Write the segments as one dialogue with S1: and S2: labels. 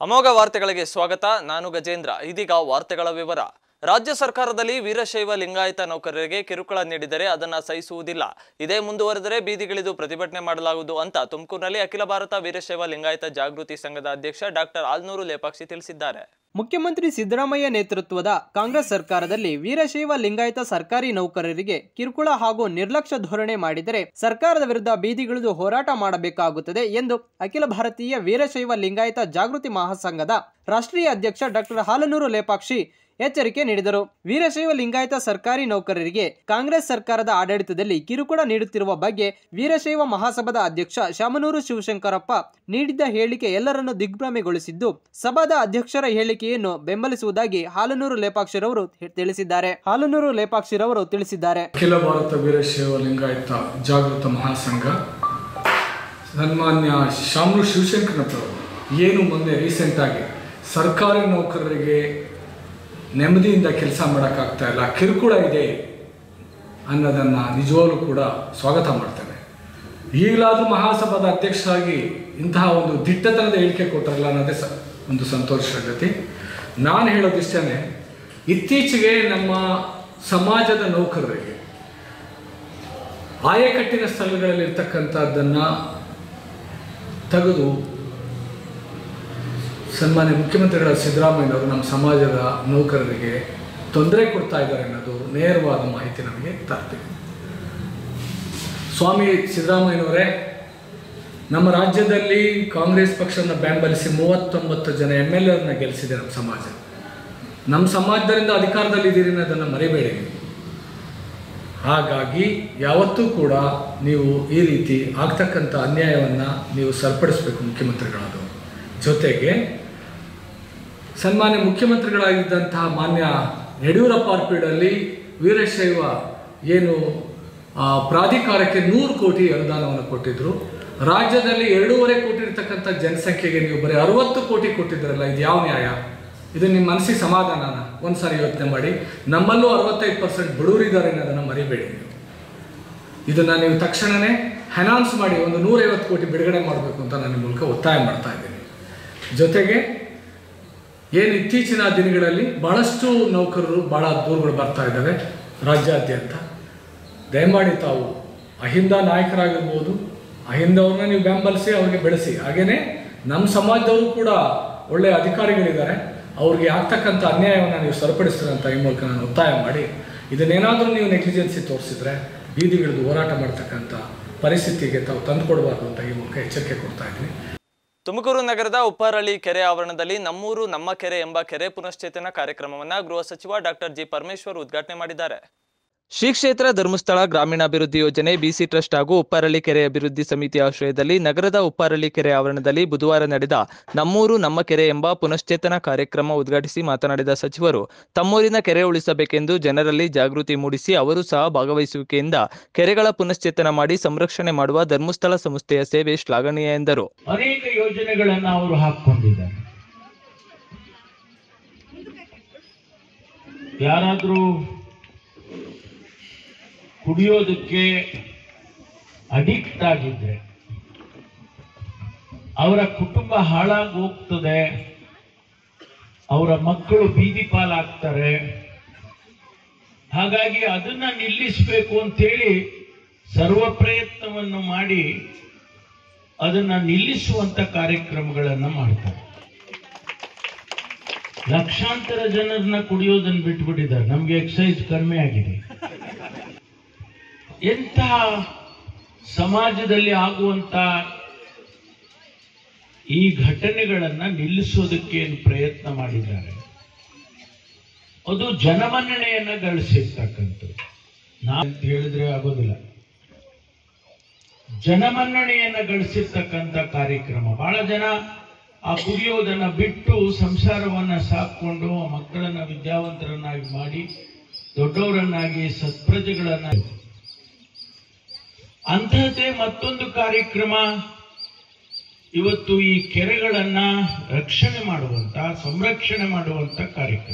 S1: ಅಮೋಘ ವಾರ್ತೆಗಳಿಗೆ ಸ್ವಾಗತ ನಾನು ಗಜೇಂದ್ರ ಇದೀಗ ವಾರ್ತೆಗಳ ವಿವರ ರಾಜ್ಯ ಸರ್ಕಾರದಲ್ಲಿ ವೀರಶೈವ ಲಿಂಗಾಯತ ನೌಕರರಿಗೆ ಕಿರುಕುಳ ನೀಡಿದರೆ ಅದನ್ನ ಸಹಿಸುವುದಿಲ್ಲ ಇದೇ ಮುಂದುವರೆದರೆ ಬೀದಿಗಿಳಿದು ಪ್ರತಿಭಟನೆ ಮಾಡಲಾಗುವುದು ಅಂತ ತುಮಕೂರಿನಲ್ಲಿ ಅಖಿಲ ಭಾರತ ವೀರಶೈವ ಲಿಂಗಾಯತ ಜಾಗೃತಿ ಸಂಘದ ಅಧ್ಯಕ್ಷ ಡಾಕ್ಟರ್ ಆಲ್ನೂರು ಲೇಪಾಕ್ಷಿ ತಿಳಿಸಿದ್ದಾರೆ
S2: ಮುಖ್ಯಮಂತ್ರಿ ಸಿದ್ದರಾಮಯ್ಯ ನೇತೃತ್ವದ ಕಾಂಗ್ರೆಸ್ ಸರ್ಕಾರದಲ್ಲಿ ವೀರಶೈವ ಲಿಂಗಾಯತ ಸರ್ಕಾರಿ ನೌಕರರಿಗೆ ಕಿರುಕುಳ ಹಾಗೂ ನಿರ್ಲಕ್ಷ್ಯ ಧೋರಣೆ ಮಾಡಿದರೆ ಸರ್ಕಾರದ ವಿರುದ್ಧ ಬೀದಿಗಿಳಿದು ಹೋರಾಟ ಮಾಡಬೇಕಾಗುತ್ತದೆ ಎಂದು ಅಖಿಲ ಭಾರತೀಯ ವೀರಶೈವ ಲಿಂಗಾಯತ ಜಾಗೃತಿ ಮಹಾಸಂಘದ ರಾಷ್ಟ್ರೀಯ ಅಧ್ಯಕ್ಷ ಡಾಕ್ಟರ್ ಹಾಲನೂರು ಲೇಪಾಕ್ಷಿ ಎಚ್ಚರಿಕೆ ನೀಡಿದರು ವೀರಶೈವ ಲಿಂಗಾಯತ ಸರ್ಕಾರಿ ನೌಕರರಿಗೆ ಕಾಂಗ್ರೆಸ್ ಸರ್ಕಾರದ ಆಡಳಿತದಲ್ಲಿ ಕಿರುಕುಳ ನೀಡುತ್ತಿರುವ ಬಗ್ಗೆ ವೀರಶೈವ ಮಹಾಸಭಾದ ಅಧ್ಯಕ್ಷ ಶಾಮನೂರು ಶಿವಶಂಕರಪ್ಪ ನೀಡಿದ್ದ ಹೇಳಿಕೆ ಎಲ್ಲರನ್ನು ದಿಗ್ಭ್ರಮೆಗೊಳಿಸಿದ್ದು ಸಭಾದ ಅಧ್ಯಕ್ಷರ ಹೇಳಿಕೆಯನ್ನು ಬೆಂಬಲಿಸುವುದಾಗಿ ಹಾಲನೂರು ಲೇಪಾಕ್ಷಿರವರು ಹೆ- ತಿಳಿಸಿದ್ದಾರೆ ಹಾಲನೂರು ಲೇಪಾಕ್ಷಿರವರು ತಿಳಿಸಿದ್ದಾರೆ
S3: ಅಖಿಲ ಭಾರತ ವೀರಶೈವ ಲಿಂಗಾಯತ ಜಾಗೃತ ಮಹಾಸಂಘ ಸನ್ಮಾನ್ಯ ಶಾಮರು ಶಿವಶಂಕರನವರು ಏನು ಮೊನ್ನೆ ರೀಸೆಂಟಾಗಿ ಸರ್ಕಾರಿ ನೌಕರರಿಗೆ ನೆಮ್ಮದಿಯಿಂದ ಕೆಲಸ ಮಾಡೋಕ್ಕಾಗ್ತಾ ಇಲ್ಲ ಕಿರುಕುಳ ಇದೆ ಅನ್ನೋದನ್ನು ನಿಜವಾಗ್ಲೂ ಕೂಡ ಸ್ವಾಗತ ಮಾಡ್ತೇನೆ ಈಗಲಾದರೂ ಮಹಾಸಭಾದ ಅಧ್ಯಕ್ಷರಾಗಿ ಇಂತಹ ಒಂದು ದಿಟ್ಟತನದ ಹೇಳಿಕೆ ಕೊಟ್ಟರಲ್ಲ ಅನ್ನೋದೇ ಸ ಒಂದು ಸಂತೋಷ ಸಂಗತಿ ನಾನು ಹೇಳೋದಿಷ್ಟೇ ಇತ್ತೀಚೆಗೆ ನಮ್ಮ ಸಮಾಜದ ನೌಕರರಿಗೆ ಆಯಕಟ್ಟಿನ ಸ್ಥಳಗಳಲ್ಲಿ ಇರ್ತಕ್ಕಂಥದ್ದನ್ನು ತೆಗೆದು ಸನ್ಮಾನ್ಯ ಮುಖ್ಯಮಂತ್ರಿಗಳ ಸಿದ್ದರಾಮಯ್ಯನವರು ನಮ್ಮ ಸಮಾಜದ ನೌಕರರಿಗೆ ತೊಂದರೆ ಕೊಡ್ತಾ ಇದ್ದಾರೆ ಅನ್ನೋದು ನೇರವಾದ ಮಾಹಿತಿ ನಮಗೆ ತರ್ತೀವಿ ಸ್ವಾಮಿ ಸಿದ್ದರಾಮಯ್ಯನವರೇ ನಮ್ಮ ರಾಜ್ಯದಲ್ಲಿ ಕಾಂಗ್ರೆಸ್ ಪಕ್ಷವನ್ನು ಬೆಂಬಲಿಸಿ ಮೂವತ್ತೊಂಬತ್ತು ಜನ ಎಮ್ ಎಲ್ ಎರನ್ನ ಗೆಲ್ಲಿಸಿದೆ ನಮ್ಮ ಸಮಾಜ ನಮ್ಮ ಸಮಾಜದಿಂದ ಅಧಿಕಾರದಲ್ಲಿ ಇದ್ದೀರಿ ಅನ್ನೋದನ್ನು ಮರಿಬೇಡಿ ನೀವು. ಹಾಗಾಗಿ ಯಾವತ್ತೂ ಕೂಡ ನೀವು ಈ ರೀತಿ ಆಗ್ತಕ್ಕಂಥ ಅನ್ಯಾಯವನ್ನು ನೀವು ಸರಿಪಡಿಸಬೇಕು ಮುಖ್ಯಮಂತ್ರಿಗಳಾದವರು ಜೊತೆಗೆ ಸನ್ಮಾನ್ಯ ಮುಖ್ಯಮಂತ್ರಿಗಳಾಗಿದ್ದಂತಹ ಮಾನ್ಯ ಯಡಿಯೂರಪ್ಪ ಅವ್ರ ಪೀಡಲ್ಲಿ ವೀರಶೈವ ಏನು ಆ, ಪ್ರಾಧಿಕಾರಕ್ಕೆ ನೂರು ಕೋಟಿ ಅನುದಾನವನ್ನು ಕೊಟ್ಟಿದ್ರು ರಾಜ್ಯದಲ್ಲಿ ಎರಡೂವರೆ ಕೋಟಿ ಇರ್ತಕ್ಕಂಥ ಜನಸಂಖ್ಯೆಗೆ ನೀವು ಬರೀ ಅರವತ್ತು ಕೋಟಿ ಕೊಟ್ಟಿದ್ರಲ್ಲ ಇದು ಯಾವ ನ್ಯಾಯ ಇದು ನಿಮ್ಮ ಮನಸ್ಸಿಗೆ ಸಮಾಧಾನನ ಒಂದು ಸಾರಿ ಯೋಚನೆ ಮಾಡಿ ನಮ್ಮಲ್ಲೂ ಅರವತ್ತೈದು ಪರ್ಸೆಂಟ್ ಬಡವರಿದ್ದಾರೆ ಅನ್ನೋದನ್ನು ಮರಿಬೇಡಿ ನೀವು ಇದನ್ನು ನೀವು ತಕ್ಷಣವೇ ಹ್ಯಾನಾನ್ಸ್ ಮಾಡಿ ಒಂದು ನೂರೈವತ್ತು ಕೋಟಿ ಬಿಡುಗಡೆ ಮಾಡಬೇಕು ಅಂತ ನಾನು ನಿಮ್ಮ ಮೂಲಕ ಒತ್ತಾಯ ಮಾಡ್ತಾ ಇದ್ದೀನಿ ಜೊತೆಗೆ ಏನು ಇತ್ತೀಚಿನ ದಿನಗಳಲ್ಲಿ ಬಹಳಷ್ಟು ನೌಕರರು ಭಾಳ ದೂರುಗಳು ಬರ್ತಾ ಇದ್ದಾವೆ ರಾಜ್ಯಾದ್ಯಂತ ದಯಮಾಡಿ ತಾವು ಅಹಿಂದ ನಾಯಕರಾಗಿರ್ಬೋದು ಅಹಿಂದವ್ರನ್ನ ನೀವು ಬೆಂಬಲಿಸಿ ಅವ್ರಿಗೆ ಬೆಳೆಸಿ ಹಾಗೆಯೇ ನಮ್ಮ ಸಮಾಜದವರು ಕೂಡ ಒಳ್ಳೆಯ ಅಧಿಕಾರಿಗಳಿದ್ದಾರೆ ಅವ್ರಿಗೆ ಆಗ್ತಕ್ಕಂಥ ಅನ್ಯಾಯವನ್ನು ನೀವು ಸರಿಪಡಿಸ್ತೀರ ಅಂತ ಈ ಮೂಲಕ ನಾನು ಒತ್ತಾಯ ಮಾಡಿ ಇದನ್ನೇನಾದರೂ ನೀವು ನೆಗ್ಲಿಜೆನ್ಸಿ ತೋರಿಸಿದ್ರೆ ಬೀದಿಗಿಳಿದು ಹೋರಾಟ ಮಾಡ್ತಕ್ಕಂಥ ಪರಿಸ್ಥಿತಿಗೆ ತಾವು ತಂದುಕೊಡಬಾರ್ದು ಅಂತ ಈ ಮೂಲಕ ಎಚ್ಚರಿಕೆ ಕೊಡ್ತಾ ಇದ್ದೀನಿ
S1: ತುಮಕೂರು ನಗರದ ಉಪ್ಪಾರಳ್ಳಿ ಕೆರೆ ಆವರಣದಲ್ಲಿ ನಮ್ಮೂರು ನಮ್ಮ ಕೆರೆ ಎಂಬ ಕೆರೆ ಪುನಶ್ಚೇತನ ಕಾರ್ಯಕ್ರಮವನ್ನ ಗೃಹ ಸಚಿವ ಡಾಕ್ಟರ್ ಜಿ ಪರಮೇಶ್ವರ್ ಉದ್ಘಾಟನೆ ಮಾಡಿದ್ದಾರೆ ಶ್ರೀ ಕ್ಷೇತ್ರ ಧರ್ಮಸ್ಥಳ ಗ್ರಾಮೀಣಾಭಿವೃದ್ಧಿ ಯೋಜನೆ ಬಿಸಿ ಟ್ರಸ್ಟ್ ಹಾಗೂ ಉಪ್ಪಾರಳ್ಳಿ ಕೆರೆ ಅಭಿವೃದ್ಧಿ ಸಮಿತಿ ಆಶ್ರಯದಲ್ಲಿ ನಗರದ ಉಪ್ಪಾರಳ್ಳಿ ಕೆರೆ ಆವರಣದಲ್ಲಿ ಬುಧವಾರ ನಡೆದ ನಮ್ಮೂರು ನಮ್ಮ ಕೆರೆ ಎಂಬ ಪುನಶ್ಚೇತನ ಕಾರ್ಯಕ್ರಮ ಉದ್ಘಾಟಿಸಿ ಮಾತನಾಡಿದ ಸಚಿವರು ತಮ್ಮೂರಿನ ಕೆರೆ ಉಳಿಸಬೇಕೆಂದು ಜನರಲ್ಲಿ ಜಾಗೃತಿ ಮೂಡಿಸಿ ಅವರು ಸಹ ಭಾಗವಹಿಸುವಿಕೆಯಿಂದ ಕೆರೆಗಳ ಪುನಶ್ಚೇತನ ಮಾಡಿ ಸಂರಕ್ಷಣೆ ಮಾಡುವ ಧರ್ಮಸ್ಥಳ ಸಂಸ್ಥೆಯ ಸೇವೆ ಶ್ಲಾಘನೀಯ ಎಂದರು
S4: ಅನೇಕ ಯೋಜನೆಗಳನ್ನ ಅವರು ಹಾಕೊಂಡಿದ್ದಾರೆ ಯಾರಾದ್ರೂ ಕುಡಿಯೋದಕ್ಕೆ ಅಡಿಕ್ಟ್ ಆಗಿದ್ರೆ ಅವರ ಕುಟುಂಬ ಹಾಳಾಗಿ ಹೋಗ್ತದೆ ಅವರ ಮಕ್ಕಳು ಬೀದಿ ಪಾಲಾಗ್ತಾರೆ ಹಾಗಾಗಿ ಅದನ್ನ ನಿಲ್ಲಿಸಬೇಕು ಅಂತೇಳಿ ಸರ್ವ ಪ್ರಯತ್ನವನ್ನು ಮಾಡಿ ಅದನ್ನ ನಿಲ್ಲಿಸುವಂತ ಕಾರ್ಯಕ್ರಮಗಳನ್ನ ಮಾಡ್ತಾರೆ ಲಕ್ಷಾಂತರ ಜನರನ್ನ ಕುಡಿಯೋದನ್ನ ಬಿಟ್ಬಿಟ್ಟಿದ್ದಾರೆ ನಮ್ಗೆ ಎಕ್ಸೈಸ್ ಕಡಿಮೆ ಆಗಿದೆ ಎಂತಹ ಸಮಾಜದಲ್ಲಿ ಆಗುವಂತ ಈ ಘಟನೆಗಳನ್ನ ನಿಲ್ಲಿಸೋದಕ್ಕೆ ಏನು ಪ್ರಯತ್ನ ಮಾಡಿದ್ದಾರೆ ಅದು ಜನಮನ್ನಣೆಯನ್ನ ಗಳಿಸಿರ್ತಕ್ಕಂಥದ್ದು ನಾ ಅಂತ ಹೇಳಿದ್ರೆ ಆಗೋದಿಲ್ಲ ಜನಮನ್ನಣೆಯನ್ನ ಗಳಿಸಿರ್ತಕ್ಕಂಥ ಕಾರ್ಯಕ್ರಮ ಬಹಳ ಜನ ಆ ಕುಡಿಯೋದನ್ನ ಬಿಟ್ಟು ಸಂಸಾರವನ್ನ ಸಾಕೊಂಡು ಆ ಮಕ್ಕಳನ್ನ ವಿದ್ಯಾವಂತರನ್ನಾಗಿ ಮಾಡಿ ದೊಡ್ಡವರನ್ನಾಗಿ ಸತ್ಪ್ರಜೆಗಳನ್ನಾಗಿ ಅಂತಹದ್ದೇ ಮತ್ತೊಂದು ಕಾರ್ಯಕ್ರಮ ಇವತ್ತು ಈ ಕೆರೆಗಳನ್ನ ರಕ್ಷಣೆ ಮಾಡುವಂತ ಸಂರಕ್ಷಣೆ ಮಾಡುವಂತ ಕಾರ್ಯಕ್ರಮ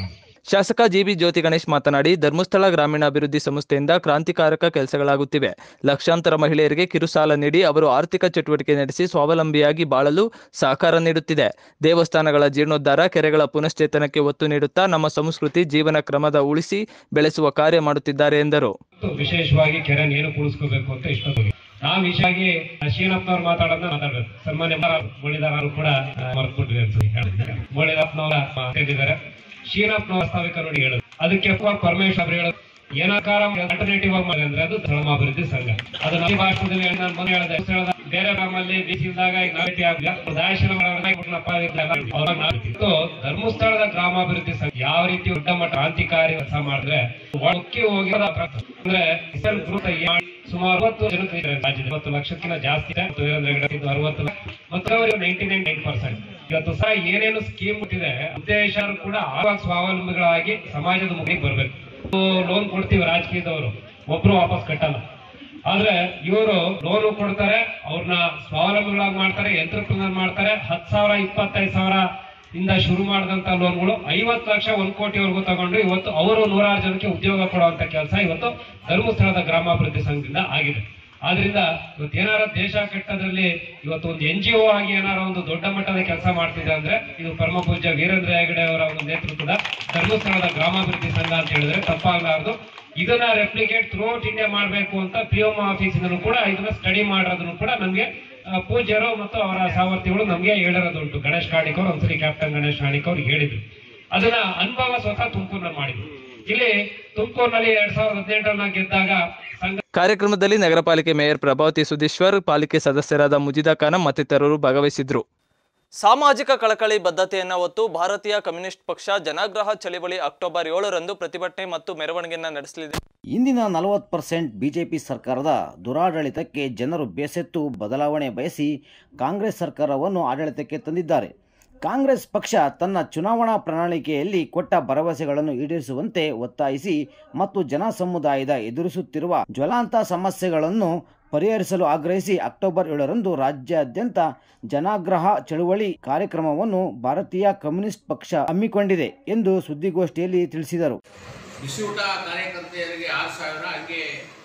S1: ಶಾಸಕ ಜಿಬಿ ಜ್ಯೋತಿ ಗಣೇಶ್ ಮಾತನಾಡಿ ಧರ್ಮಸ್ಥಳ ಗ್ರಾಮೀಣಾಭಿವೃದ್ಧಿ ಸಂಸ್ಥೆಯಿಂದ ಕ್ರಾಂತಿಕಾರಕ ಕೆಲಸಗಳಾಗುತ್ತಿವೆ ಲಕ್ಷಾಂತರ ಮಹಿಳೆಯರಿಗೆ ಕಿರುಸಾಲ ನೀಡಿ ಅವರು ಆರ್ಥಿಕ ಚಟುವಟಿಕೆ ನಡೆಸಿ ಸ್ವಾವಲಂಬಿಯಾಗಿ ಬಾಳಲು ಸಹಕಾರ ನೀಡುತ್ತಿದೆ ದೇವಸ್ಥಾನಗಳ ಜೀರ್ಣೋದ್ಧಾರ ಕೆರೆಗಳ ಪುನಶ್ಚೇತನಕ್ಕೆ ಒತ್ತು ನೀಡುತ್ತಾ ನಮ್ಮ ಸಂಸ್ಕೃತಿ ಜೀವನ ಕ್ರಮದ ಉಳಿಸಿ ಬೆಳೆಸುವ ಕಾರ್ಯ ಮಾಡುತ್ತಿದ್ದಾರೆ ಎಂದರು
S5: ಮತ್ತು ವಿಶೇಷವಾಗಿ ಕೆರೆ ನೀರು ಕುಳಿಸ್ಕೋಬೇಕು ಅಂತ ಇಷ್ಟಪಡ್ತೀವಿ ನಾವು ವಿಶೇಷವಾಗಿ ಶ್ರೀನಪ್ಪನವ್ರು ಮಾತಾಡೋದನ್ನ ಮಾತಾಡ್ಬೇಕು ಸನ್ಮಾನ್ಯ ಮುರಳೀಧರರು ಕೂಡ ಮರೆತುಬಿಟ್ರಿ ಅಂತ ಮುರಳೀಧರಪ್ಪನವರ ಮಾತಾಡಿದ್ದಾರೆ ಶ್ರೀನಪ್ಪನವರ ವಾಸ್ತವಿಕ ನೋಡಿ ಹೇಳೋದು ಅದಕ್ಕೆ ಪರಮೇಶ್ವರ್ ಅವರು ಹೇಳೋದು ಏನಾಕಾರ ಆಲ್ಟರ್ನೇಟಿವ್ ಆಗಿ ಮಾಡಿದ್ರೆ ಅದು ಧರ್ಮಾಭಿವೃದ್ಧಿ ಸಂಘ ಅದು ನಮ್ಮ ಭಾಷಣದಲ್ಲಿ ನಾನು ಮೊನ್ನೆ ಹೇಳಿದೆ ಸ್ಥಳದ ಬೇರೆ ಗ್ರಾಮಲ್ಲಿ ಬಿಸಿಲ್ದಾಗ ಈಗ ನಾವು ಭೇಟಿ ಆಗ್ಲಿಲ್ಲ. ದಾಯಶನ ಮಾಡೋರ್ನ ಬಿಟ್ನಪ್ಪ ಇದ್ದಾಗ ಅವಾಗ ನಾವು ಇತ್ತು. ಧರ್ಮಸ್ಥಳದ ಗ್ರಾಮಾಭಿವೃದ್ಧಿ ಸಂಘ ಯಾವ ರೀತಿ ದೊಡ್ಡ ಮಟ್ಟ ಕ್ರಾಂತಿಕಾರಿ ಕೆಲಸ ಮಾಡಿದ್ರೆ ಒಳಕ್ಕೆ ಹೋಗಿರೋದ ಪ್ರಯತ್ನ. ಅಂದ್ರೆ ಇಸ್ರೇಲ್ ಗ್ರೂಪ್ ಏನ್ ಮಾಡಿ ಸುಮಾರು ಅರವತ್ತು ಜನಕ್ಕೆ ಇದ್ದಾರೆ ರಾಜ್ಯದಲ್ಲಿ ಇಪ್ಪತ್ತು ಲಕ್ಷಕ್ಕಿಂತ ಜಾಸ್ತಿ ಇದೆ ಮತ್ತು ವೀರೇಂದ್ರ ಹೆಗಡೆ ಇದು ಅರವತ್ತು ಮತ್ತು ಅವರಿಗೆ ನೈಂಟಿ ನೈನ್ ನೈನ್ ಪರ್ಸೆಂಟ್ ಇವತ್ತು ಸಹ ಏನೇನು ಸ್ಕೀಮ್ ಹುಟ್ಟಿದೆ ಉದ್ದೇಶರು ಕೂಡ ಆವಾಗ ಸ್ವಾವಲಂಬಿಗಳಾಗಿ ಸಮಾಜದ ಮುಗಿಗೆ ಬರ್ಬೇಕು ಲೋನ್ ಕೊಡ್ತೀವಿ ರಾಜಕೀಯದವರು ಒಬ್ರು ವಾಪಸ್ ಕಟ್ಟಲ್ಲ ಆದ್ರೆ ಇವರು ಲೋನ್ ಕೊಡ್ತಾರೆ ಅವ್ರನ್ನ ಸ್ವಾವಲಂಬಿಗಳಾಗಿ ಮಾಡ್ತಾರೆ ಎಂಟರ್ಪ್ರಿನರ್ ಮಾಡ್ತಾರೆ ಹತ್ತು ಸಾವಿರ ಇಪ್ಪತ್ತೈದು ಸಾವಿರ ಇಂದ ಶುರು ಮಾಡಿದಂತ ಲೋನ್ಗಳು ಐವತ್ತು ಲಕ್ಷ ಒಂದ್ ಕೋಟಿವರೆಗೂ ತಗೊಂಡು ಇವತ್ತು ಅವರು ನೂರಾರು ಜನಕ್ಕೆ ಉದ್ಯೋಗ ಕೊಡುವಂತ ಕೆಲಸ ಇವತ್ತು ಧರ್ಮಸ್ಥಳದ ಗ್ರಾಮಾಭಿವೃದ್ಧಿ ಸಂಘದಿಂದ ಆಗಿದೆ ಆದ್ರಿಂದ ಇವತ್ತು ಏನಾರ ದೇಶ ಕೆಟ್ಟದ್ರಲ್ಲಿ ಇವತ್ತು ಒಂದು ಎನ್ ಜಿ ಒ ಆಗಿ ಏನಾರ ಒಂದು ದೊಡ್ಡ ಮಟ್ಟದ ಕೆಲಸ ಮಾಡ್ತಿದೆ ಅಂದ್ರೆ ಇದು ಪರಮ ಪೂಜ್ಯ ವೀರೇಂದ್ರ ಹೆಗಡೆ ಅವರ ಒಂದು ನೇತೃತ್ವದ ಧರ್ಮಸ್ಥಳದ ಗ್ರಾಮಾಭಿವೃದ್ಧಿ ಸಂಘ ಅಂತ ಹೇಳಿದ್ರೆ ತಪ್ಪಾಗಲಾರದು ಇದನ್ನ ರೆಪ್ಲಿಕೇಟ್ ಥ್ರೂಔಟ್ ಇಂಡಿಯಾ ಮಾಡಬೇಕು ಅಂತ ಪಿ ಎಂ ಆಫೀಸಿನಲ್ಲೂ ಕೂಡ ಇದನ್ನ ಸ್ಟಡಿ ಮಾಡೋದನ್ನು ಕೂಡ ನಮ್ಗೆ ಆ, ಪೂಜ್ಯರು ಮತ್ತು ಅವರ ಸಾಮರ್ಥ್ಯಗಳು ನಮ್ಗೆ ಹೇಳಿರೋದುಂಟು ಗಣೇಶ್ ಕಾಣಿಕ್ ಅವರು ಒಂದ್ಸರಿ ಕ್ಯಾಪ್ಟನ್ ಗಣೇಶ್ ಕಾಣಿಕ್ ಅವ್ರು ಹೇಳಿದ್ರು ಅದನ್ನ ಅನುಭವ ಸ್ವತಃ ತುಮಕೂರಿನಲ್ಲಿ ಮಾಡಿದ್ರು ಇಲ್ಲಿ ತುಮಕೂರಿನಲ್ಲಿ ಎರಡ್ ಸಾವಿರದ ಹದಿನೆಂಟರನ್ನ ಗೆದ್ದಾಗ ಸಂಘ
S1: ಕಾರ್ಯಕ್ರಮದಲ್ಲಿ ನಗರ ಪಾಲಿಕೆ ಮೇಯರ್ ಪ್ರಭಾವತಿ ಸುಧೀಶ್ವರ್ ಪಾಲಿಕೆ ಸದಸ್ಯರಾದ ಮುಜಿದಾ ಖಾನಂ ಮತ್ತಿತರರು ಭಾಗವಹಿಸಿದ್ರು ಸಾಮಾಜಿಕ ಕಳಕಳಿ ಬದ್ಧತೆಯನ್ನು ಹೊತ್ತು ಭಾರತೀಯ ಕಮ್ಯುನಿಸ್ಟ್ ಪಕ್ಷ ಜನಾಗ್ರಹ ಚಳಿವಳಿ ಅಕ್ಟೋಬರ್ ಏಳರಂದು ಪ್ರತಿಭಟನೆ ಮತ್ತು ಮೆರವಣಿಗೆಯನ್ನು ನಡೆಸಲಿದೆ
S6: ಇಂದಿನ ನಲವತ್ತು ಪರ್ಸೆಂಟ್ ಬಿಜೆಪಿ ಸರ್ಕಾರದ ದುರಾಡಳಿತಕ್ಕೆ ಜನರು ಬೇಸತ್ತು ಬದಲಾವಣೆ ಬಯಸಿ ಕಾಂಗ್ರೆಸ್ ಸರ್ಕಾರವನ್ನು ಆಡಳಿತಕ್ಕೆ ತಂದಿದ್ದಾರೆ ಕಾಂಗ್ರೆಸ್ ಪಕ್ಷ ತನ್ನ ಚುನಾವಣಾ ಪ್ರಣಾಳಿಕೆಯಲ್ಲಿ ಕೊಟ್ಟ ಭರವಸೆಗಳನ್ನು ಈಡೇರಿಸುವಂತೆ ಒತ್ತಾಯಿಸಿ ಮತ್ತು ಜನ ಸಮುದಾಯದ ಎದುರಿಸುತ್ತಿರುವ ಜ್ವಲಾಂತ ಸಮಸ್ಯೆಗಳನ್ನು ಪರಿಹರಿಸಲು ಆಗ್ರಹಿಸಿ ಅಕ್ಟೋಬರ್ ಏಳರಂದು ರಾಜ್ಯಾದ್ಯಂತ ಜನಾಗ್ರಹ ಚಳುವಳಿ ಕಾರ್ಯಕ್ರಮವನ್ನು ಭಾರತೀಯ ಕಮ್ಯುನಿಸ್ಟ್ ಪಕ್ಷ ಹಮ್ಮಿಕೊಂಡಿದೆ ಎಂದು ಸುದ್ದಿಗೋಷ್ಠಿಯಲ್ಲಿ ತಿಳಿಸಿದರು
S7: ಬಿಸಿಯೂಟ ಕಾರ್ಯಕರ್ತೆಯರಿಗೆ ಆರು ಸಾವಿರ ಹಂಗೆ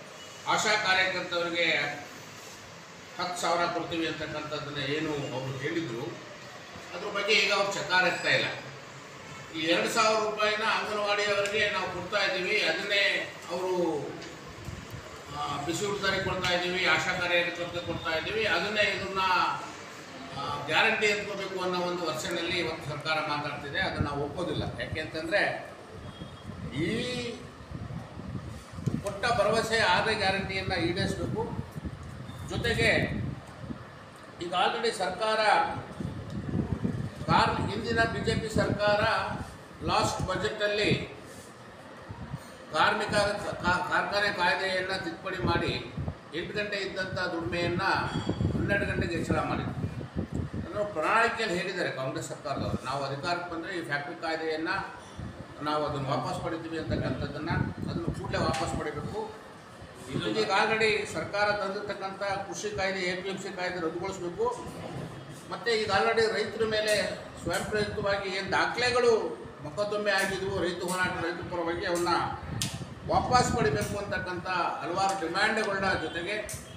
S7: ಆಶಾ ಕಾರ್ಯಕರ್ತವರಿಗೆ ಹತ್ತು ಸಾವಿರ ಕೊಡ್ತೀವಿ ಅಂತಕ್ಕಂಥದ್ದನ್ನ ಏನು ಅವರು ಹೇಳಿದರು ಅದ್ರ ಬಗ್ಗೆ ಈಗ ಅವ್ರು ಚಕಾರ ಇರ್ತಾ ಇಲ್ಲ ಈ ಎರಡು ಸಾವಿರ ರೂಪಾಯಿನ ಅಂಗನವಾಡಿಯವರಿಗೆ ನಾವು ಕೊಡ್ತಾ ಇದ್ದೀವಿ ಅದನ್ನೇ ಅವರು ಬಿಸಿ ಊಟದಾರಿಗೆ ಕೊಡ್ತಾ ಇದ್ದೀವಿ ಆಶಾ ಕಾರ್ಯಕರ್ತರಿಗೆ ಕೊಡ್ತಾ ಇದ್ದೀವಿ ಅದನ್ನೇ ಇದನ್ನ ಗ್ಯಾರಂಟಿ ಎತ್ಕೋಬೇಕು ಅನ್ನೋ ಒಂದು ವರ್ಷನಲ್ಲಿ ಇವತ್ತು ಸರ್ಕಾರ ಮಾತಾಡ್ತಿದೆ ಅದನ್ನು ನಾವು ಒಪ್ಪೋದಿಲ್ಲ ಯಾಕೆ ಅಂತಂದರೆ ಈ ಕೊಟ್ಟ ಭರವಸೆ ಆರನೇ ಗ್ಯಾರಂಟಿಯನ್ನು ಈಡೇರಿಸಬೇಕು ಜೊತೆಗೆ ಈಗ ಆಲ್ರೆಡಿ ಸರ್ಕಾರ ಕಾರ್ ಹಿಂದಿನ ಬಿ ಜೆ ಪಿ ಸರ್ಕಾರ ಲಾಸ್ಟ್ ಬಜೆಟಲ್ಲಿ ಕಾರ್ಮಿಕ ಕಾ- ಕಾರ್ಖಾನೆ ಕಾಯ್ದೆಯನ್ನು ತಿದ್ದುಪಡಿ ಮಾಡಿ ಎಂಟು ಗಂಟೆ ಇದ್ದಂಥ ದುಡಿಮೆಯನ್ನು ಹನ್ನೆರಡು ಗಂಟೆಗೆ ಹೆಚ್ಚಳ ಮಾಡಿದ್ರು ಅಂದರೆ ಪ್ರಣಾಳಿಕೆಯಲ್ಲಿ ಹೇಳಿದ್ದಾರೆ ಕಾಂಗ್ರೆಸ್ ಸರ್ಕಾರದವರು ನಾವು ಅಧಿಕಾರಕ್ಕೆ ಬಂದರೆ ಈ ಫ್ಯಾಕ್ಟ್ರಿ ಕಾಯ್ದೆಯನ್ನು ನಾವು ಅದನ್ನು ವಾಪಸ್ ಪಡಿತೀವಿ ಅಂತಕ್ಕಂಥದ್ದನ್ನು ಅದನ್ನು ಕೂಡಲೇ ವಾಪಸ್ ಪಡಿಬೇಕು ಇದಕ್ಕೆ ಈಗ ಆಲ್ರೆಡಿ ಸರ್ಕಾರ ತಂದಿರ್ತಕ್ಕಂಥ ಕೃಷಿ ಕಾಯ್ದೆ ಎ ಪಿ ಎಂ ಸಿ ಕಾಯ್ದೆ ರದ್ದುಗೊಳಿಸಬೇಕು ಮತ್ತು ಈಗ ಆಲ್ರೆಡಿ ರೈತರ ಮೇಲೆ ಸ್ವಯಂ ಪ್ರೇರಿತವಾಗಿ ಏನು ದಾಖಲೆಗಳು ಮೊಕದ್ದಮೆ ಆಗಿದ್ವು ರೈತ ಹೋರಾಟ ರೈತ ಪರವಾಗಿ ಅವನ್ನ ವಾಪಸ್ ಪಡಿಬೇಕು ಅಂತಕ್ಕಂಥ ಹಲವಾರು ಡಿಮ್ಯಾಂಡ್ಗಳನ್ನ ಜೊತೆಗೆ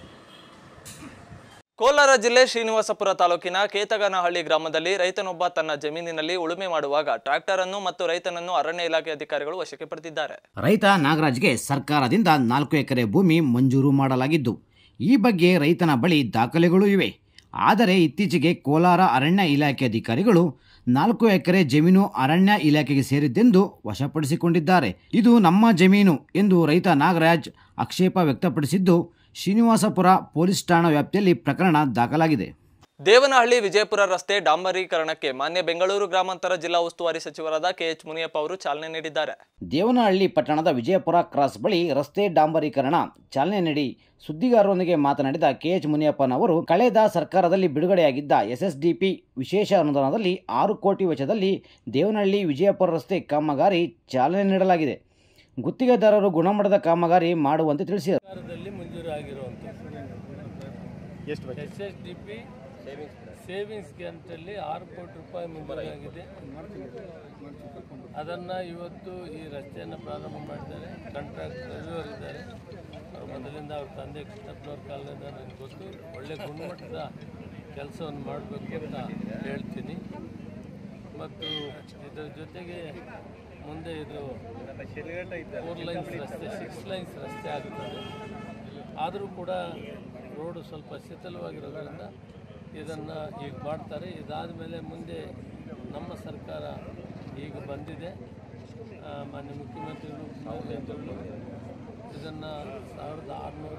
S1: ಕೋಲಾರ ಜಿಲ್ಲೆ ಶ್ರೀನಿವಾಸಪುರ ತಾಲೂಕಿನ ಕೇತಗನಹಳ್ಳಿ ಗ್ರಾಮದಲ್ಲಿ ರೈತನೊಬ್ಬ ತನ್ನ ಜಮೀನಿನಲ್ಲಿ ಉಳುಮೆ ಮಾಡುವಾಗ ಟ್ರ್ಯಾಕ್ಟರ್ ಅನ್ನು ಮತ್ತು ರೈತನನ್ನು ಅರಣ್ಯ ಇಲಾಖೆ ಅಧಿಕಾರಿಗಳು ವಶಕ್ಕೆ ಪಡೆದಿದ್ದಾರೆ
S6: ರೈತ ನಾಗರಾಜ್ಗೆ ಸರ್ಕಾರದಿಂದ ನಾಲ್ಕು ಎಕರೆ ಭೂಮಿ ಮಂಜೂರು ಮಾಡಲಾಗಿದ್ದು ಈ ಬಗ್ಗೆ ರೈತನ ಬಳಿ ದಾಖಲೆಗಳು ಇವೆ ಆದರೆ ಇತ್ತೀಚೆಗೆ ಕೋಲಾರ ಅರಣ್ಯ ಇಲಾಖೆ ಅಧಿಕಾರಿಗಳು ನಾಲ್ಕು ಎಕರೆ ಜಮೀನು ಅರಣ್ಯ ಇಲಾಖೆಗೆ ಸೇರಿದ್ದೆಂದು ವಶಪಡಿಸಿಕೊಂಡಿದ್ದಾರೆ ಇದು ನಮ್ಮ ಜಮೀನು ಎಂದು ರೈತ ನಾಗರಾಜ್ ಆಕ್ಷೇಪ ವ್ಯಕ್ತಪಡಿಸಿದ್ದು ಶ್ರೀನಿವಾಸಪುರ ಪೊಲೀಸ್ ಠಾಣಾ ವ್ಯಾಪ್ತಿಯಲ್ಲಿ ಪ್ರಕರಣ ದಾಖಲಾಗಿದೆ
S1: ದೇವನಹಳ್ಳಿ ವಿಜಯಪುರ ರಸ್ತೆ ಡಾಂಬರೀಕರಣಕ್ಕೆ ಮಾನ್ಯ ಬೆಂಗಳೂರು ಗ್ರಾಮಾಂತರ ಜಿಲ್ಲಾ ಉಸ್ತುವಾರಿ ಸಚಿವರಾದ ಕೆಎಚ್ ಮುನಿಯಪ್ಪ ಅವರು ಚಾಲನೆ ನೀಡಿದ್ದಾರೆ
S6: ದೇವನಹಳ್ಳಿ ಪಟ್ಟಣದ ವಿಜಯಪುರ ಕ್ರಾಸ್ ಬಳಿ ರಸ್ತೆ ಡಾಂಬರೀಕರಣ ಚಾಲನೆ ನೀಡಿ ಸುದ್ದಿಗಾರರೊಂದಿಗೆ ಮಾತನಾಡಿದ ಕೆಎಚ್ ಮುನಿಯಪ್ಪನವರು ಕಳೆದ ಸರ್ಕಾರದಲ್ಲಿ ಬಿಡುಗಡೆಯಾಗಿದ್ದ ಎಸ್ಎಸ್ಡಿಪಿ ವಿಶೇಷ ಅನುದಾನದಲ್ಲಿ ಆರು ಕೋಟಿ ವೆಚ್ಚದಲ್ಲಿ ದೇವನಹಳ್ಳಿ ವಿಜಯಪುರ ರಸ್ತೆ ಕಾಮಗಾರಿ ಚಾಲನೆ ನೀಡಲಾಗಿದೆ ಗುತ್ತಿಗೆದಾರರು ಗುಣಮಟ್ಟದ ಕಾಮಗಾರಿ ಮಾಡುವಂತೆ ತಿಳಿಸಿದರು
S8: ಸರ್ಕಾರದಲ್ಲಿ ಮಂಜೂರಾಗಿರುವಂಥ ಎಷ್ಟು S S D P savings ಗ್ಯಾರಂಟಲ್ಲಿ ಆರು ಕೋಟಿ ರೂಪಾಯಿ ಮಂಜೂರಾಗಿದೆ ಅದನ್ನು ಇವತ್ತು ಈ ರಸ್ತೆಯನ್ನು ಪ್ರಾರಂಭ ಮಾಡಿದ್ದಾರೆ ಕಾಂಟ್ರಾಕ್ಟ್ ರಿವ್ಯೂವರ್ ಇದ್ದಾರೆ ಅವ್ರ ಮೊದಲಿಂದ ಅವ್ರ ತಂದೆ ಕೃಷ್ಣಪ್ಪನವ್ರ ಕಾಲದಿಂದ ನನಗೆ ಗೊತ್ತು ಒಳ್ಳೆ ಗುಣಮಟ್ಟದ ಕೆಲಸವನ್ನು ಮಾಡಬೇಕು ಅಂತ ಹೇಳ್ತೀನಿ ಮತ್ತು ಇದರ ಜೊತೆಗೆ ಮುಂದೆ ಇದು ಫೋರ್ ಲೈನ್ಸ್ ರಸ್ತೆ ಸಿಕ್ಸ್ ಲೈನ್ಸ್ ರಸ್ತೆ ಆಗ್ತದೆ ಆದರೂ ಕೂಡ ರೋಡು ಸ್ವಲ್ಪ ಶಿಥಿಲವಾಗಿರೋದ್ರಿಂದ ಇದನ್ನು ಈಗ ಮಾಡ್ತಾರೆ ಇದಾದ ಮೇಲೆ ಮುಂದೆ ನಮ್ಮ ಸರ್ಕಾರ ಈಗ ಬಂದಿದೆ ಆ, ಮಾನ್ಯ ಮುಖ್ಯಮಂತ್ರಿಗಳು ಮುಖ್ಯಮಂತ್ರಿಗಳು ಇದನ್ನು ಸಾವಿರದ ಆರುನೂರ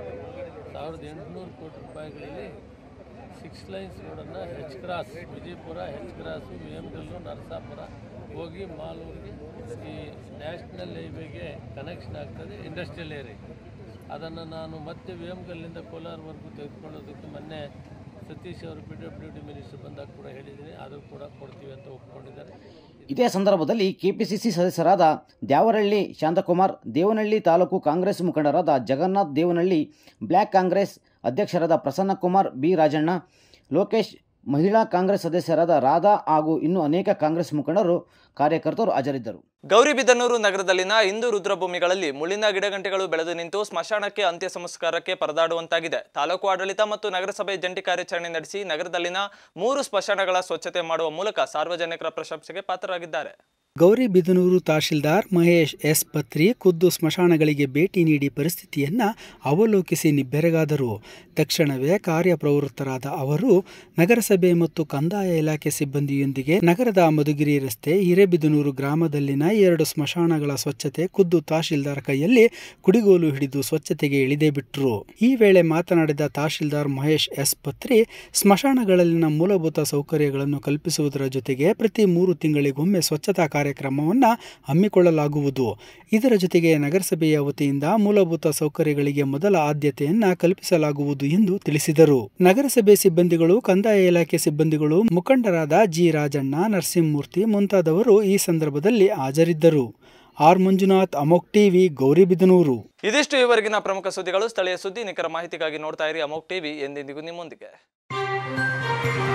S8: ಸಾವಿರದ ಎಂಟುನೂರು ಕೋಟಿ ರೂಪಾಯಿಗಳಲ್ಲಿ ಸಿಕ್ಸ್ ಲೈನ್ಸ್ ರೋಡನ್ನು H cross Vijayapura H cross V M ಗಲ್ಲು ನರಸಾಪುರ ಹೋಗಿ ಮಾಲೂರಿಗೆ ಈ ನ್ಯಾಷನಲ್ ಹೈವೇಗೆ ಕನೆಕ್ಷನ್ ಆಗ್ತದೆ ಇಂಡಸ್ಟ್ರಿಯಲ್ ಏರಿಯಾ ಅದನ್ನು ನಾನು ಮತ್ತೆ ವಿ ಎಮ್ ಗಲ್ಲಿಂದ ಕೋಲಾರವರೆಗೂ ತೆಗೆದುಕೊಳ್ಳೋದಕ್ಕೆ ಮೊನ್ನೆ ಸತೀಶ್ ಅವರು ಪಿ ಡಬ್ಲ್ಯೂ ಡಿ ಮಿನಿಸ್ಟರ್ ಬಂದಾಗ ಕೂಡ ಹೇಳಿದ್ದೀನಿ ಅದು ಕೂಡ ಕೊಡ್ತೀವಿ ಅಂತ ಒಪ್ಕೊಂಡಿದ್ದಾರೆ
S6: ಇದೇ ಸಂದರ್ಭದಲ್ಲಿ ಕೆಪಿಸಿಸಿ ಸದಸ್ಯರಾದ ದ್ಯಾವರಹಳ್ಳಿ ಶಾಂತಕುಮಾರ್ ದೇವನಹಳ್ಳಿ ತಾಲೂಕು ಕಾಂಗ್ರೆಸ್ ಮುಖಂಡರಾದ ಜಗನ್ನಾಥ್ ದೇವನಹಳ್ಳಿ ಬ್ಲ್ಯಾಕ್ ಕಾಂಗ್ರೆಸ್ ಅಧ್ಯಕ್ಷರಾದ ಪ್ರಸನ್ನಕುಮಾರ್ ಬಿ ರಾಜಣ್ಣ ಲೋಕೇಶ್ ಮಹಿಳಾ ಕಾಂಗ್ರೆಸ್ ಸದಸ್ಯರಾದ ರಾಧಾ ಹಾಗೂ ಇನ್ನೂ ಅನೇಕ ಕಾಂಗ್ರೆಸ್ ಮುಖಂಡರು ಕಾರ್ಯಕರ್ತರು ಹಾಜರಿದ್ದರು
S1: ಗೌರಿಬಿದನೂರು ನಗರದಲ್ಲಿನ ಹಿಂದೂ ರುದ್ರಭೂಮಿಗಳಲ್ಲಿ ಮುಳ್ಳಿನ ಗಿಡಗಂಟೆಗಳು ಬೆಳೆದು ನಿಂತು ಸ್ಮಶಾನಕ್ಕೆ ಅಂತ್ಯ ಸಂಸ್ಕಾರಕ್ಕೆ ಪರದಾಡುವಂತಾಗಿದೆ ತಾಲೂಕು ಆಡಳಿತ ಮತ್ತು ನಗರಸಭೆ ಜಂಟಿ ಕಾರ್ಯಾಚರಣೆ ನಡೆಸಿ ನಗರದಲ್ಲಿನ ಮೂರು ಸ್ಮಶಾನಗಳ ಸ್ವಚ್ಛತೆ ಮಾಡುವ ಮೂಲಕ ಸಾರ್ವಜನಿಕರ ಪ್ರಶಂಸೆಗೆ ಪಾತ್ರರಾಗಿದ್ದಾರೆ
S9: ಗೌರಿಬಿದನೂರು ತಹಶೀಲ್ದಾರ್ ಮಹೇಶ್ ಎಸ್ ಪತ್ರಿ ಖುದ್ದು ಸ್ಮಶಾನಗಳಿಗೆ ಭೇಟಿ ನೀಡಿ ಪರಿಸ್ಥಿತಿಯನ್ನ ಅವಲೋಕಿಸಿ ನಿಬ್ಬೆರಗಾದರು ತಕ್ಷಣವೇ ಕಾರ್ಯಪ್ರವೃತ್ತರಾದ ಅವರು ನಗರಸಭೆ ಮತ್ತು ಕಂದಾಯ ಇಲಾಖೆ ಸಿಬ್ಬಂದಿಯೊಂದಿಗೆ ನಗರದ ಮಧುಗಿರಿ ರಸ್ತೆ ಹಿರೇಬಿದನೂರು ಗ್ರಾಮದಲ್ಲಿನ ಎರಡು ಸ್ಮಶಾನಗಳ ಸ್ವಚ್ಛತೆ ಖುದ್ದು ತಹಶೀಲ್ದಾರ್ ಕೈಯಲ್ಲಿ ಕುಡಿಗೋಲು ಹಿಡಿದು ಸ್ವಚ್ಛತೆಗೆ ಇಳಿದೇ ಬಿಟ್ಟರು ಈ ವೇಳೆ ಮಾತನಾಡಿದ ತಹಶೀಲ್ದಾರ್ ಮಹೇಶ್ ಎಸ್ ಪತ್ರಿ ಸ್ಮಶಾನಗಳಲ್ಲಿನ ಮೂಲಭೂತ ಸೌಕರ್ಯಗಳನ್ನು ಕಲ್ಪಿಸುವುದರ ಜೊತೆಗೆ ಪ್ರತಿ ಮೂರು ತಿಂಗಳಿಗೊಮ್ಮೆ ಸ್ವಚ್ಛತಾ ಕಾರ್ಯಕ್ರಮವನ್ನು ಹಮ್ಮಿಕೊಳ್ಳಲಾಗುವುದು ಇದರ ಜೊತೆಗೆ ನಗರಸಭೆಯ ವತಿಯಿಂದ ಮೂಲಭೂತ ಸೌಕರ್ಯಗಳಿಗೆ ಮೊದಲ ಆದ್ಯತೆಯನ್ನ ಕಲ್ಪಿಸಲಾಗುವುದು ಎಂದು ತಿಳಿಸಿದರು ನಗರಸಭೆ ಸಿಬ್ಬಂದಿಗಳು ಕಂದಾಯ ಇಲಾಖೆ ಸಿಬ್ಬಂದಿಗಳು ಮುಖಂಡರಾದ ಜಿ ರಾಜಣ್ಣ ನರಸಿಂಹಮೂರ್ತಿ ಮುಂತಾದವರು ಈ ಸಂದರ್ಭದಲ್ಲಿ ಹಾಜರಿದ್ದರು ಆರ್ ಮಂಜುನಾಥ್ ಅಮೋಕ್ ಟಿವಿ ಗೌರಿಬಿದನೂರು
S1: ಇದಿಷ್ಟು ಇವರೆಗಿನ ಪ್ರಮುಖ ಸುದ್ದಿಗಳು ಸ್ಥಳೀಯ ಸುದ್ದಿ ನಿಖರ ಮಾಹಿತಿಗಾಗಿ ನೋಡ್ತಾ ಇರಿ ಅಮೋಕ್ ಟಿವಿ ಎಂದೆಂದಿಗೂ ನಿಮ್ಮೊಂದಿಗೆ